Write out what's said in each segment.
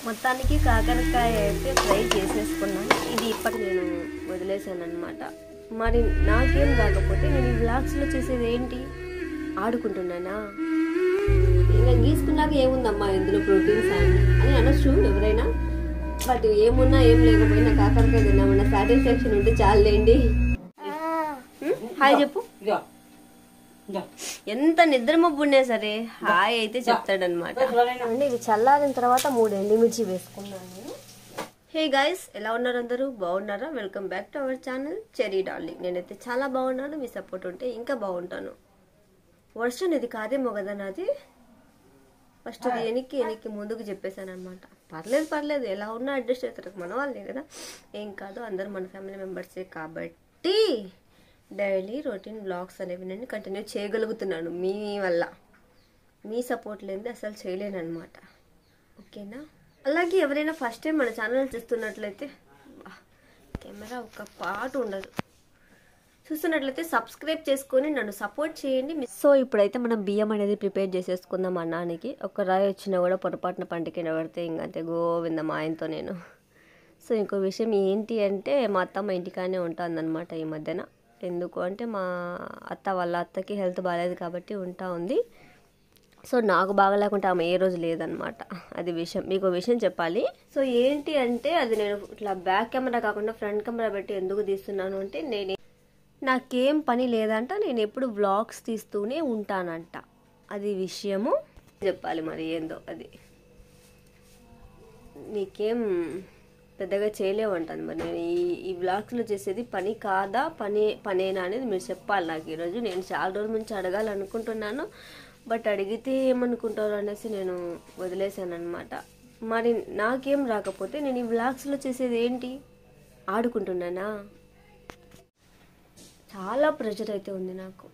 మొత్తానికి కాకరకాయ అయితే ఫ్రై చేసేసుకున్నాను ఇది ఇప్పటి నేను వదిలేసాను అనమాట మరి నాకేం రాకపోతే నేను ఈ వ్లాగ్స్లో చేసేది ఏంటి ఆడుకుంటున్నానా ఇంకా గీసుకున్నాక ఏముందమ్మా ఇందులో ప్రోటీన్స్ అని అని అనొచ్చు ఎవరైనా బట్ ఏమున్నా ఏం లేకపోయినా కాకరకాయ తిన్నామన్న సాటిస్ఫాక్షన్ ఉంటే చాలండి హాయ్ చెప్పు ఇదిగో. ఇదిగో. ఎంత నిద్ర మబ్బున్నా సరే హాయ్ అయితే చెప్తాడనమాట అండి ఇది చల్లారిన తర్వాత మూడు ఎండుమిర్చి వేసుకున్నాను నేను హే గైస్ ఎలా ఉన్నారు అందరూ బాగున్నారా welcome back to our channel Cherry Darling నేనైతే చాలా బాగున్నాను మీ సపోర్ట్ ఉంటే ఇంకా బాగుంటాను వర్షన్ ఇది కాదేమో కదా నాది ఫస్ట్ ఇది వెనక్కి వెనక్కి ముందుకు చెప్పేశాను అనమాట పర్లేదు పర్లేదు ఎలా ఉన్నా అడ్జస్ట్ అవుతారు మన వాళ్ళే కదా ఏం కాదు అందరూ మన ఫ్యామిలీ మెంబర్సే కాబట్టి డైలీ రొటీన్ బ్లాగ్స్ అనేవి నేను కంటిన్యూ చేయగలుగుతున్నాను మీ వల్ల మీ సపోర్ట్ లేనిది అసలు చేయలేను అనమాట ఓకేనా అలాగే ఎవరైనా ఫస్ట్ టైం మన ఛానల్ చూస్తున్నట్లయితే వా, కెమెరా ఒక పాట ఉండదు చూస్తున్నట్లయితే సబ్స్క్రైబ్ చేసుకొని నన్ను సపోర్ట్ చేయండి సో ఇప్పుడైతే మనం బియ్యం అనేది ప్రిపేర్ చేసేసుకుందాం అన్నానికి ఒక రాయి వచ్చినా కూడా పొరపాటున పంటకి పడితే ఇంకంతే గోవింద మా ఆయనతో నేను సో ఇంకో విషయం ఏంటి అంటే మా అత్త మా ఇంటికానే ఉంటుందన్నమాట ఈ మధ్యన ఎందుకు అంటే మా అత్త వాళ్ళ అత్తకి హెల్త్ బాగాలేదు కాబట్టి ఉంటా ఉంది సో నాకు బాగా లేకుంటే ఆమె ఏ రోజు లేదనమాట అది విషయం మీకు విషయం చెప్పాలి సో ఏంటి అంటే అది నేను ఇట్లా బ్యాక్ కెమెరా కాకుండా ఫ్రంట్ కెమెరా పెట్టి ఎందుకు తీస్తున్నాను అంటే నేను నాకేం పని లేదంట నేను ఎప్పుడు వ్లాగ్స్ తీస్తూనే ఉంటానంట అది విషయము చెప్పాలి మరి ఏందో అది నీకేం పెద్దగా చేయలేమంటాను మరి నేను ఈ ఈ వ్లాగ్స్లో చేసేది పని కాదా పని పనేనా అనేది మీరు చెప్పాలి నాకు ఈరోజు నేను చాలా రోజుల నుంచి అడగాలనుకుంటున్నాను బట్ అడిగితే ఏమనుకుంటారు అనేసి నేను వదిలేశాను అనమాట మరి నాకేం రాకపోతే నేను ఈ వ్లాగ్స్లో చేసేది ఏంటి ఆడుకుంటున్నానా చాలా ప్రెషర్ అయితే ఉంది నాకు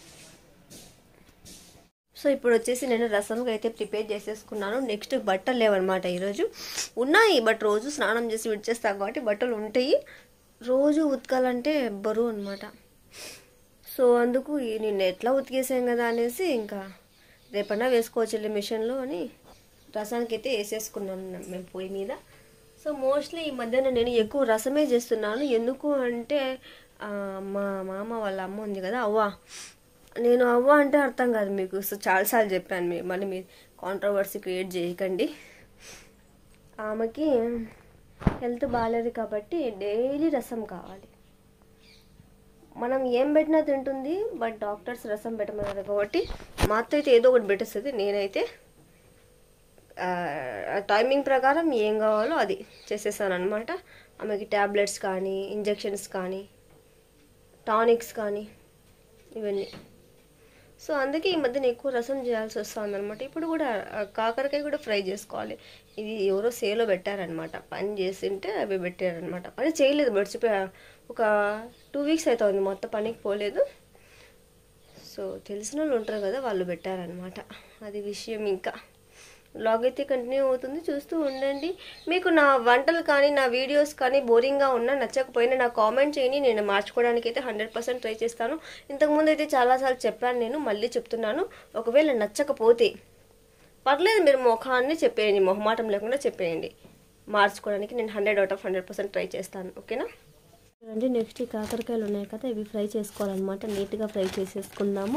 సో ఇప్పుడు వచ్చేసి నేను రసంకి అయితే ప్రిపేర్ చేసేసుకున్నాను నెక్స్ట్ బట్టలు లేవన్నమాట ఈరోజు ఉన్నాయి బట్ రోజు స్నానం చేసి విడిచేస్తాను కాబట్టి బట్టలు ఉంటాయి రోజు ఉతకాలంటే బరువు అనమాట సో అందుకు ఈ నిన్న ఎట్లా ఉతికేసాం కదా అనేసి ఇంకా రేపన్నా వేసుకోవచ్చు మిషన్లో అని రసానికి అయితే వేసేసుకున్నాను మేము పొయ్యి మీద సో మోస్ట్లీ ఈ మధ్యన నేను ఎక్కువ రసమే చేస్తున్నాను ఎందుకు అంటే ఆ, మా మామ వాళ్ళ అమ్మ ఉంది కదా అవ్వ నేను అవ్వ అంటే అర్థం కాదు మీకు సో చాలాసార్లు చెప్పాను మీరు మళ్ళీ మీరు కాంట్రవర్సీ క్రియేట్ చేయకండి ఆమెకి హెల్త్ బాగాలేదు కాబట్టి డైలీ రసం కావాలి మనం ఏం పెట్టినా తింటుంది బట్ డాక్టర్స్ రసం పెట్టమన్నారు కాబట్టి మా అత్త అయితే ఏదో ఒకటి పెట్టేస్తుంది నేనైతే ఆ, ఆ టైమింగ్ ప్రకారం ఏం కావాలో అది చేసేసాను అనమాట ఆమెకి ట్యాబ్లెట్స్ కానీ ఇంజెక్షన్స్ కానీ టానిక్స్ కానీ ఇవన్నీ సో అందుకే ఈ మధ్యన ఎక్కువ రసం చేయాల్సి వస్తుంది అనమాట ఇప్పుడు కూడా ఆ కాకరకాయ కూడా ఫ్రై చేసుకోవాలి ఇది ఎవరో సేలో పెట్టారనమాట పని చేసింటే అవి పెట్టారనమాట పని చేయలేదు మర్చిపోయా ఒక టూ వీక్స్ అవుతుంది మొత్తం పనికి పోలేదు సో తెలిసిన వాళ్ళు ఉంటారు కదా వాళ్ళు పెట్టారనమాట అది విషయం ఇంకా బ్లాగ్ అయితే కంటిన్యూ అవుతుంది చూస్తూ ఉండండి మీకు నా వంటలు కానీ నా వీడియోస్ కానీ బోరింగ్గా ఉన్నా నచ్చకపోయినా నాకు కామెంట్ చేయండి నేను మార్చుకోవడానికి అయితే హండ్రెడ్ పర్సెంట్ ట్రై చేస్తాను ఇంతకుముందు అయితే చాలాసార్లు చెప్పాను నేను మళ్ళీ చెప్తున్నాను ఒకవేళ నచ్చకపోతే పర్లేదు మీరు ముఖాన్ని చెప్పేయండి మొహమాటం లేకుండా చెప్పేయండి మార్చుకోవడానికి నేను hundred out of hundred percent try చేస్తాను ఓకేనా చూడండి నెక్స్ట్ ఈ కాకరకాయలు ఉన్నాయి కదా ఇవి ఫ్రై చేసుకోవాలన్నమాట నీట్గా ఫ్రై చేసేసుకుందాము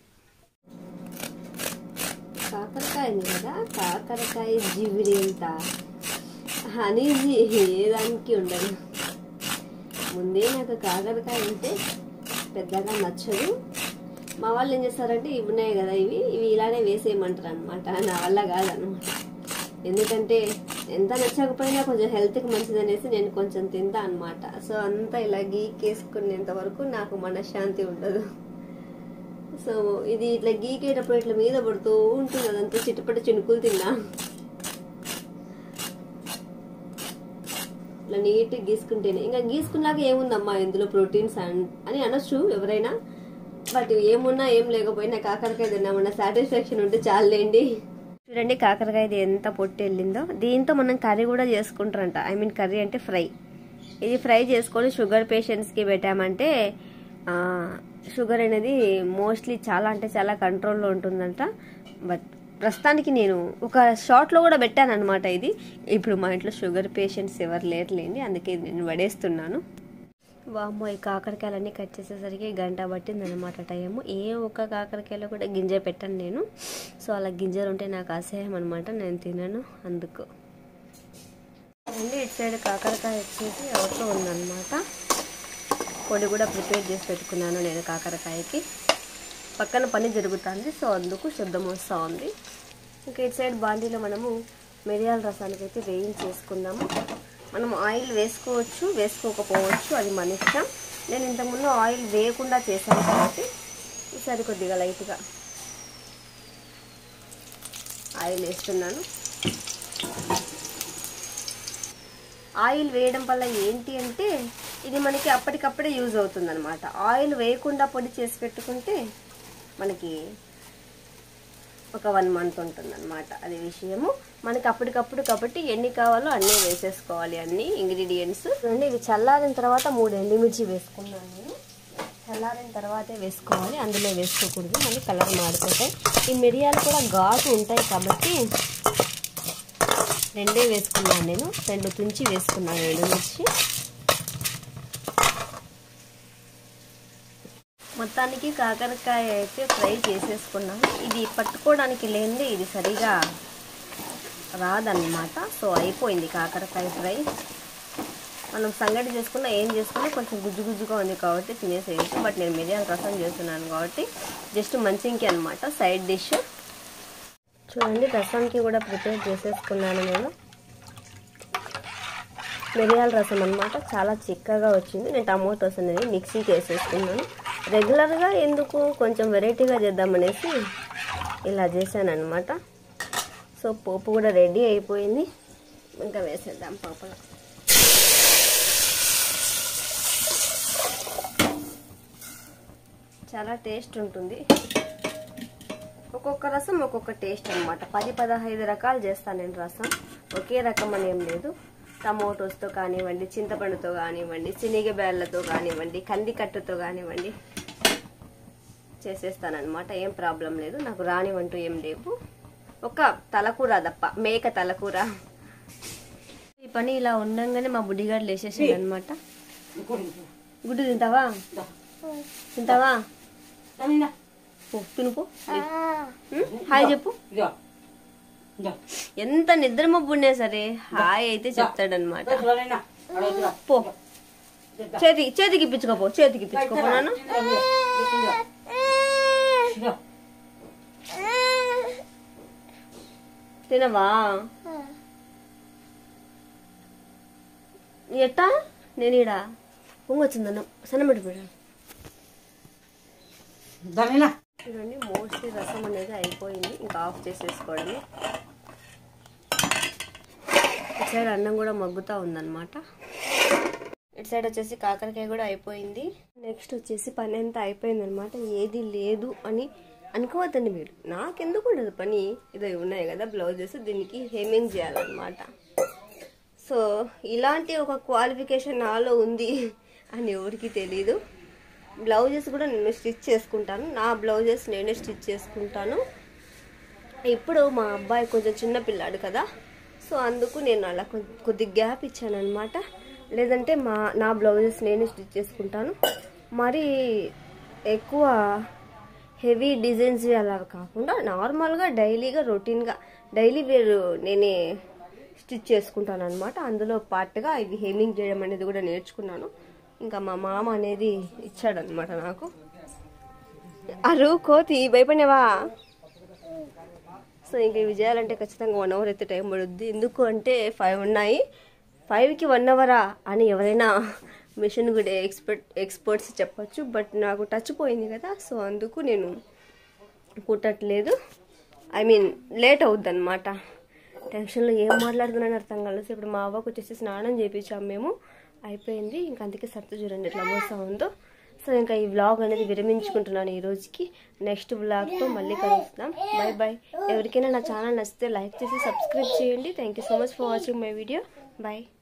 కాకరకాయ ఉంది కదా కాకరకాయ జివిడి ఎంత అనేది ఏ దానికి ఉండదు ముందే నాకు కాకరకాయ అంటే పెద్దగా నచ్చదు మా వాళ్ళు ఏం చేస్తారంటే ఇవి ఉన్నాయి కదా ఇవి ఇవి ఇలానే వేసేయమంటారు అనమాట నా వల్ల కాదనమాట ఎందుకంటే ఎంత నచ్చకపోయినా కొంచెం హెల్త్కి మంచిది అనేసి నేను కొంచెం తింటా అనమాట సో అంతా ఇలా గీకేసుకునేంత వరకు నాకు మనశ్శాంతి ఉండదు సో ఇది ఇట్లా గీకేటప్పుడు ఇట్లా మీద పడుతూ ఉంటుంది అదంతా చిట్టుపట్టు చినుకులు తిన్నా ఇట్లా నీట్గా గీసుకుంటేనే ఇంకా గీసుకున్నాక ఏముందమ్మా ఇందులో ప్రోటీన్స్ అని అనొచ్చు ఎవరైనా బట్ ఏమున్నా ఏం లేకపోయినా కాకరకాయ తిన్నామన్నా సాటిస్ఫాక్షన్ ఉంటే చాలండి చూడండి కాకరకాయ ఇది ఎంత పొట్టి వెళ్ళిందో దీంతో మనం కర్రీ కూడా చేసుకుంటారంట ఐ మీన్ కర్రీ అంటే ఫ్రై ఇది ఫ్రై చేసుకొని షుగర్ పేషెంట్స్కి పెట్టామంటే ఆ, షుగర్ అనేది మోస్ట్లీ చాలా అంటే చాలా కంట్రోల్లో ఉంటుందంట బట్ ప్రస్తుతానికి నేను ఒక షార్ట్లో కూడా పెట్టాను అనమాట ఇది ఇప్పుడు మా ఇంట్లో షుగర్ పేషెంట్స్ ఎవరు లేరులేండి అందుకే ఇది నేను పడేస్తున్నాను వామ్మో ఈ కాకరకాయలన్నీ కట్ చేసేసరికి గంట పట్టింది అనమాట టైము ఏ ఒక్క కాకరకాయలో కూడా గింజ పెట్టాను నేను సో అలా గింజలు ఉంటే నాకు అసహ్యం అనమాట నేను తినను అందుకు అండి ఇటు సైడ్ కాకరకాయ వచ్చేసి అవుతూ ఉందన్నమాట పొడి కూడా ప్రిపేర్ చేసి పెట్టుకున్నాను నేను కాకరకాయకి పక్కన పని జరుగుతుంది సో అందుకు శుద్ధం వస్తూ ఉంది ఇంకా ఇటు సైడ్ బాండీలో మనము మిరియాల రసానికి అయితే వేయించేసుకుందాము మనం ఆయిల్ వేసుకోవచ్చు వేసుకోకపోవచ్చు అది మన ఇష్టం నేను ఇంతకుముందు ఆయిల్ వేయకుండా చేశాను కాబట్టి ఈసారి కొద్దిగా లైట్గా ఆయిల్ వేస్తున్నాను ఆయిల్ వేయడం వల్ల ఏంటి అంటే ఇది మనకి అప్పటికప్పుడే యూజ్ అవుతుంది అనమాట ఆయిల్ వేయకుండా పొడి చేసి పెట్టుకుంటే మనకి ఒక వన్ మంత్ ఉంటుంది అనమాట అది విషయము మనకి అప్పటికప్పుడు కాబట్టి ఎన్ని కావాలో అన్నీ వేసేసుకోవాలి అన్ని ఇంగ్రీడియంట్స్ చూడండి ఇవి చల్లారిన తర్వాత మూడు ఎండుమిర్చి వేసుకున్నాను నేను చల్లారిన తర్వాతే వేసుకోవాలి అందులో వేసుకోకూడదు మళ్ళీ కలర్ మాడిపోతాయి ఈ మిరియాలు కూడా ఘాటు ఉంటాయి కాబట్టి రెండే వేసుకున్నాను నేను రెండు తుంచి వేసుకున్నాను ఎండుమిర్చి మొత్తానికి కాకరకాయ అయితే ఫ్రై చేసేసుకున్నాను ఇది పట్టుకోవడానికి లేనిదే ఇది సరిగా రాదన్నమాట సో అయిపోయింది కాకరకాయ ఫ్రై మనం సంగటి చేసుకున్నా ఏం చేసుకున్నా కొంచెం గుజ్జు గుజ్జుగా ఉంది కాబట్టి తినేసేయచ్చు బట్ నేను మిరియాల రసం చేస్తున్నాను కాబట్టి జస్ట్ మంచింకి అనమాట సైడ్ డిష్ చూడండి రసంకి కూడా ప్రిపేర్ చేసేసుకున్నాను నేను మిరియాల రసం అనమాట చాలా చిక్కగా వచ్చింది నేను టమోటోస్ అనేది మిక్సీకి వేసేసుకున్నాను రెగ్యులర్గా ఎందుకు కొంచెం వెరైటీగా చేద్దామనేసి ఇలా చేశాను అనమాట సో పోపు కూడా రెడీ అయిపోయింది ఇంకా వేసేద్దాం పోపులో చాలా టేస్ట్ ఉంటుంది ఒక్కొక్క రసం ఒక్కొక్క టేస్ట్ అనమాట పది పదహైదు రకాలు చేస్తాను నేను రసం ఒకే రకం అని ఏం లేదు టమోటోస్తో కానివ్వండి చింతపండుతో కానివ్వండి శనగబేళ్ళతో కానివ్వండి కందికట్టుతో కానివ్వండి చేసేస్తానమాట ఏం ప్రాబ్లం లేదు నాకు రానివంటూ ఏం లేవు ఒక తలకూర తప్ప మేక తలకూర ఈ పని ఇలా ఉండంగానే మా బుడ్డిగాడు లేచేసాడు అనమాట ఇంకోటి ఇంకో. గుడ్డు తింటావా దా. తింటావా దానినా. పో తినుపో ఉం? హాయ్ చెప్పు ఇదిగో. ఇదిగో. ఎంత నిద్ర మబ్బున్నా సరే హాయ్ అయితే చెప్తాడనమాట దా, చూడలేనా? అక్కడ వద్దురా. పో ఇదిగో. చేతి చేతికి ఇప్పించుకోపో చేతికి ఇప్పించుకోపో నాన్న ఇదిగో. ఇదిగో. ఇదిగో. తినవా ఎట్టా నేను ఈడ పొంగొచ్చిందన్న సన్నబడి పోయాను దానినా. చూడండి మోస్ట్లీ రసం అనేది అయిపోయింది ఇంకా ఆఫ్ చేసేసుకోవడమే ఇటు సైడ్ అన్నం కూడా మగ్గుతూ ఉందన్నమాట ఇటు సైడ్ వచ్చేసి కాకరకాయ కూడా అయిపోయింది నెక్స్ట్ వచ్చేసి పని అంతా అయిపోయింది అనమాట ఏది లేదు అని అనుకోవద్దండి మీరు నాకెందుకు ఉండదు పని ఇదో ఉన్నాయి కదా బ్లౌజెస్ దీనికి హెమ్మింగ్ చేయాలన్నమాట సో ఇలాంటి ఒక క్వాలిఫికేషన్ నాలో ఉంది అని ఎవరికి తెలీదు బ్లౌజెస్ కూడా నేను స్టిచ్ చేసుకుంటాను నా బ్లౌజెస్ నేనే స్టిచ్ చేసుకుంటాను ఇప్పుడు మా అబ్బాయి కొంచెం చిన్న పిల్లాడు కదా సో అందుకు నేను అలా కొ- కొద్ది గ్యాప్ ఇచ్చాను అనమాట లేదంటే మా నా బ్లౌజెస్ నేనే స్టిచ్ చేసుకుంటాను మరి ఎక్కువ హెవీ డిజైన్స్ అలా కాకుండా నార్మల్గా డైలీగా రొటీన్గా డైలీ వేర్ నేనే స్టిచ్ చేసుకుంటాను అనమాట అందులో పార్ట్గా ఇవి హెమ్మింగ్ చేయడం అనేది కూడా నేర్చుకున్నాను ఇంకా మా మామ అనేది ఇచ్చాడనమాట నాకు అరు కోతి భయపడినవా సో ఇంక ఇవి చేయాలంటే ఖచ్చితంగా వన్ అవర్ అయితే టైం పడుద్ది ఎందుకు అంటే ఫైవ్ ఉన్నాయి ఫైవ్కి వన్ అవరా అని ఎవరైనా మిషన్ కూడా ఎక్స్పర్ట్ ఎక్స్పర్ట్స్ చెప్పొచ్చు బట్ నాకు టచ్ పోయింది కదా సో అందుకు నేను కుట్టట్లేదు ఐ మీన్ లేట్ అవుద్ది అనమాట టెన్షన్లో ఏం మాట్లాడుతున్నాను అర్థం కాలేదు సో ఇప్పుడు మా అవ్వకు వచ్చేసి స్నానం చేయించాము మేము అయిపోయింది ఇంకా అందుకే సత్తు చూడండి ఎట్లా మోసా ఉందో సో ఇంకా ఈ వ్లాగ్ అనేది విరమించుకుంటున్నాను ఈ రోజుకి నెక్స్ట్ వ్లాగ్తో మళ్ళీ కలుస్తాం బై బాయ్ ఎవరికైనా నా ఛానల్ నచ్చితే లైక్ చేసి సబ్స్క్రైబ్ చేయండి thank you so much for watching my video bye